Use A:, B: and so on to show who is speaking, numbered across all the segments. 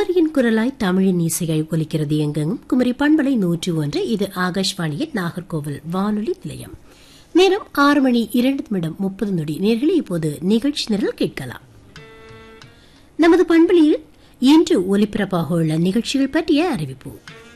A: குமரியின் குரலாய் தமிழின் இசையை ஒலிக்கிறது எங்கெங்கும் குமரி பண்பலை நூற்றி ஒன்று இது ஆகாஷ்வாணியின் நாகர்கோவில் வானொலி நிலையம் நேரம் ஆறு மணி இரண்டு நிமிடம் முப்பது நொடி நேர்களை இப்போது நிகழ்ச்சி நிரல் கேட்கலாம் நமது பண்பலையில் இன்று ஒலிபரப்பாக உள்ள நிகழ்ச்சிகள் பற்றிய அறிவிப்பு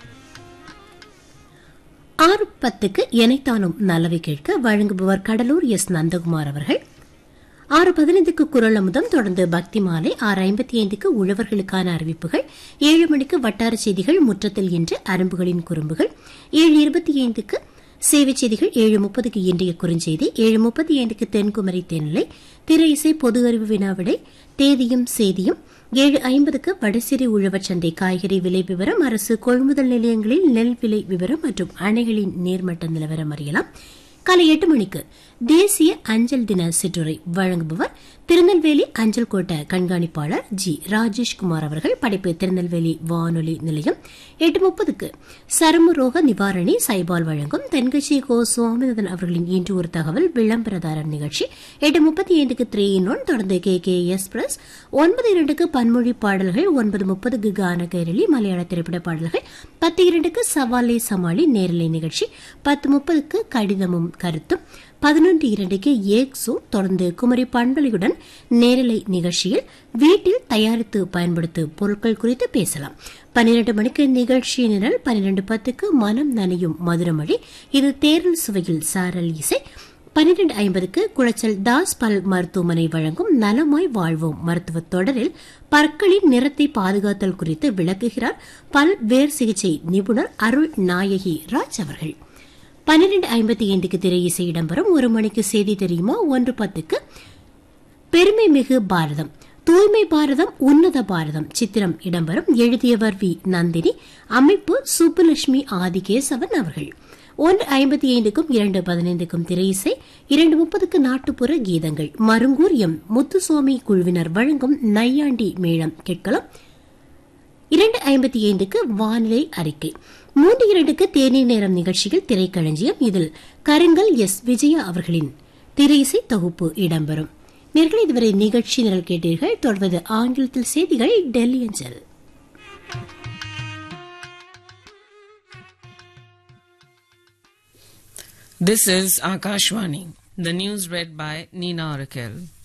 A: ஆறு பத்துக்கு எனைத்தானும் நல்லவை கேட்க வழங்குபவர் கடலூர் எஸ் நந்தகுமார் அவர்கள் ஆறு பதினைந்துக்கு குரல் அமுதம் தொடர்ந்து பக்தி மாலை ஆறு ஐம்பத்தி ஐந்துக்கு உழவர்களுக்கான அறிவிப்புகள் ஏழு மணிக்கு வட்டார செய்திகள் முற்றத்தில் இன்று அரும்புகளின் குறும்புகள் ஏழு இருபத்தி ஐந்துக்கு சேவை செய்திகள் ஏழு முப்பதுக்கு இன்றைய குறுஞ்செய்தி ஏழு முப்பத்தி ஐந்துக்கு தென்குமரி தென்னிலை திரை இசை பொது அறிவு வினாவிடை தேதியும் செய்தியும் ஏழு ஐம்பதுக்கு வடசிறை உழவர் சந்தை காய்கறி விலை விவரம் அரசு கொள்முதல் நிலையங்களில் நெல் விலை விவரம் மற்றும் அணைகளின் நீர்மட்ட நிலவரம் அறியலாம் காலை எட்டு மணிக்கு தேசிய அஞ்சல் தின சிற்றுரை வழங்குபவர் திருநெல்வேலி அஞ்சல் கோட்ட கண்காணிப்பாளர் ஜி ராஜேஷ்குமார் அவர்கள் படைப்பு திருநெல்வேலி வானொலி நிலையம் எட்டு முப்பதுக்கு சரும ரோக நிவாரணி சைபால் வழங்கும் தென்கட்சி கோ சுவாமிநாதன் அவர்களின் இன்று ஒரு தகவல் விளம்பரதாரர் நிகழ்ச்சி எட்டு முப்பத்தி ஐந்துக்கு த்ரீ இன் ஒன் தொடர்ந்து கே கே எக்ஸ்பிரஸ் ஒன்பது இரண்டுக்கு பன்மொழி பாடல்கள் ஒன்பது முப்பதுக்கு கான கைரளி மலையாள திரைப்பட பாடல்கள் பத்து இரண்டுக்கு சவாலே சமாளி நேரலை நிகழ்ச்சி பத்து முப்பதுக்கு கடிதமும் கருத்தும் பதினொன்று இரண்டுக்கு ஏக்ஸோ தொடர்ந்து குமரி பண்பலையுடன் நேரலை நிகழ்ச்சியில் வீட்டில் தயாரித்து பயன்படுத்தும் பொருட்கள் குறித்து பேசலாம் பன்னிரண்டு மணிக்கு நிகழ்ச்சி நிரல் பன்னிரண்டு பத்துக்கு மனம் நனையும் மதுரமொழி இது தேரல் சுவையில் சாரல் இசை பன்னிரண்டு ஐம்பதுக்கு குளச்சல் தாஸ் பல் மருத்துவமனை வழங்கும் நலமாய் வாழ்வோம் மருத்துவ தொடரில் பற்களின் நிறத்தை பாதுகாத்தல் குறித்து விளக்குகிறார் பல் வேர் சிகிச்சை நிபுணர் அருள் நாயகி ராஜ் அவர்கள் பன்னிரண்டு ஐம்பத்தி ஐந்துக்கு திரை இசை இடம்பெறும் ஒரு மணிக்கு செய்தி தெரியுமா ஒன்று பத்துக்கு பெருமை மிகு பாரதம் தூய்மை பாரதம் உன்னத பாரதம் சித்திரம் இடம்பெறும் எழுதியவர் வி நந்தினி அமைப்பு சுப்புலட்சுமி ஆதிகேசவன் அவர்கள் ஒன்று ஐம்பத்தி ஐந்துக்கும் இரண்டு பதினைந்துக்கும் திரை இசை இரண்டு முப்பதுக்கு நாட்டுப்புற கீதங்கள் மருங்கூர் எம் முத்துசுவாமி குழுவினர் வழங்கும் நையாண்டி மேளம் கேட்கலாம் இரண்டு ஐம்பத்தி ஐந்துக்கு வானிலை அறிக்கை மூன்று இரண்டுக்கு தேநீர் நேரம் நிகழ்ச்சியில் திரைக்களஞ்சியம் இதில் கருங்கல் எஸ் விஜயா அவர்களின் திரையிசை தொகுப்பு இடம்பெறும் நேர்கள் இதுவரை நிகழ்ச்சி நிரல் கேட்டீர்கள் தொடர்வது ஆங்கிலத்தில் செய்திகள் டெல்லி அஞ்சல்
B: This is Akashwani. The news read by Nina Raquel.